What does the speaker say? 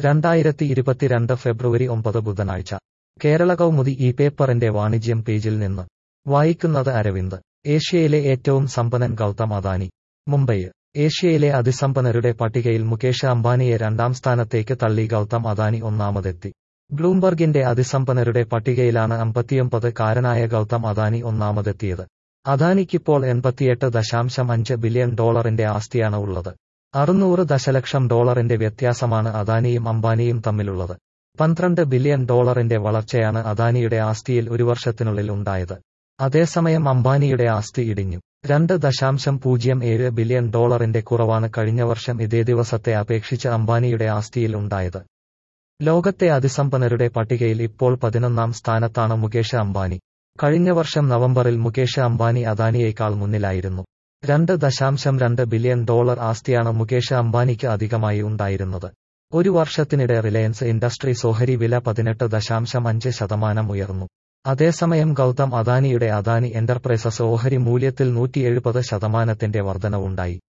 രണ്ടായിരത്തി ഇരുപത്തിരണ്ട് ഫെബ്രുവരി ഒമ്പത് ബുധനാഴ്ച കേരള കൗമുദി ഈ പേപ്പറിന്റെ വാണിജ്യം പേജിൽ നിന്ന് വായിക്കുന്നത് അരവിന്ദ് ഏഷ്യയിലെ ഏറ്റവും സമ്പന്നൻ ഗൗതം അദാനി മുംബൈ ഏഷ്യയിലെ അതിസമ്പന്നരുടെ പട്ടികയിൽ മുകേഷ് അംബാനിയെ രണ്ടാം സ്ഥാനത്തേക്ക് തള്ളി ഗൗതം അദാനി ഒന്നാമതെത്തി ബ്ലൂംബർഗിന്റെ അതിസമ്പന്നരുടെ പട്ടികയിലാണ് അമ്പത്തിയൊമ്പത് കാരനായ ഗൗതം അദാനി ഒന്നാമതെത്തിയത് അദാനിക്കിപ്പോൾ എൺപത്തിയെട്ട് ദശാംശം അഞ്ച് ബില്യൺ ഡോളറിന്റെ ആസ്തിയാണ് ഉള്ളത് അറുന്നൂറ് ദശലക്ഷം ഡോളറിന്റെ വ്യത്യാസമാണ് അദാനിയും അംബാനിയും തമ്മിലുള്ളത് പന്ത്രണ്ട് ബില്യൺ ഡോളറിന്റെ വളർച്ചയാണ് അദാനിയുടെ ആസ്തിയിൽ ഒരു വർഷത്തിനുള്ളിൽ ഉണ്ടായത് അതേസമയം അംബാനിയുടെ ആസ്തി ഇടിഞ്ഞു രണ്ട് ദശാംശം പൂജ്യം ഏഴ് ബില്യൺ ഡോളറിന്റെ കുറവാണ് കഴിഞ്ഞ വർഷം ഇതേ ദിവസത്തെ അപേക്ഷിച്ച് അംബാനിയുടെ ആസ്തിയിൽ ഉണ്ടായത് ലോകത്തെ അതിസമ്പന്നരുടെ പട്ടികയിൽ ഇപ്പോൾ പതിനൊന്നാം സ്ഥാനത്താണ് മുകേഷ് അംബാനി കഴിഞ്ഞ വർഷം നവംബറിൽ മുകേഷ് അംബാനി അദാനിയേക്കാൾ മുന്നിലായിരുന്നു രണ്ട് ദശാംശം രണ്ട് ബില്യൺ ഡോളർ ആസ്തിയാണ് മുകേഷ് അംബാനിക്ക് അധികമായി ഉണ്ടായിരുന്നത് ഒരു വർഷത്തിനിടെ റിലയൻസ് ഇൻഡസ്ട്രീസ് ഓഹരി വില പതിനെട്ട് ദശാംശം അഞ്ച് ശതമാനം ഉയർന്നു അതേസമയം ഗൗതം അദാനിയുടെ അദാനി എന്റർപ്രൈസസ് ഓഹരി മൂല്യത്തിൽ നൂറ്റി എഴുപത് ശതമാനത്തിന്റെ വർധനവുണ്ടായി